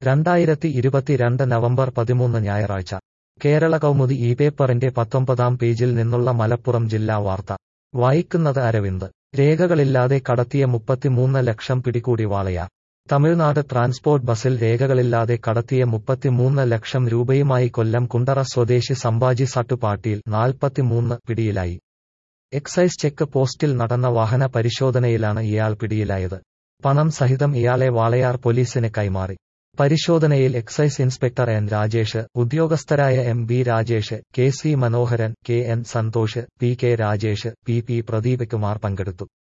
രണ്ടായിരത്തി ഇരുപത്തിരണ്ട് നവംബർ പതിമൂന്ന് ഞായറാഴ്ച കേരള കൗമുദി ഈ പേപ്പറിന്റെ പത്തൊമ്പതാം പേജിൽ നിന്നുള്ള മലപ്പുറം ജില്ലാ വാർത്ത വായിക്കുന്നത് അരവിന്ദ് രേഖകളില്ലാതെ കടത്തിയ മുപ്പത്തിമൂന്ന് ലക്ഷം പിടികൂടി വാളയാർ തമിഴ്നാട് ട്രാൻസ്പോർട്ട് ബസിൽ രേഖകളില്ലാതെ കടത്തിയ മുപ്പത്തിമൂന്ന് ലക്ഷം രൂപയുമായി കൊല്ലം കുണ്ടറ സ്വദേശി സംഭാജി സട്ടുപാട്ടിയിൽ നാൽപ്പത്തിമൂന്ന് പിടിയിലായി എക്സൈസ് ചെക്ക് പോസ്റ്റിൽ നടന്ന വാഹന പരിശോധനയിലാണ് ഇയാൾ പിടിയിലായത് പണം സഹിതം ഇയാളെ വാളയാർ പോലീസിന് കൈമാറി പരിശോധനയിൽ എക്സൈസ് ഇൻസ്പെക്ടർ എൻ രാജേഷ് ഉദ്യോഗസ്ഥരായ M B Rajesh K C Manoharan K N Santhosh P K Rajesh P P Pradeep Kumar പങ്കെടുത്തു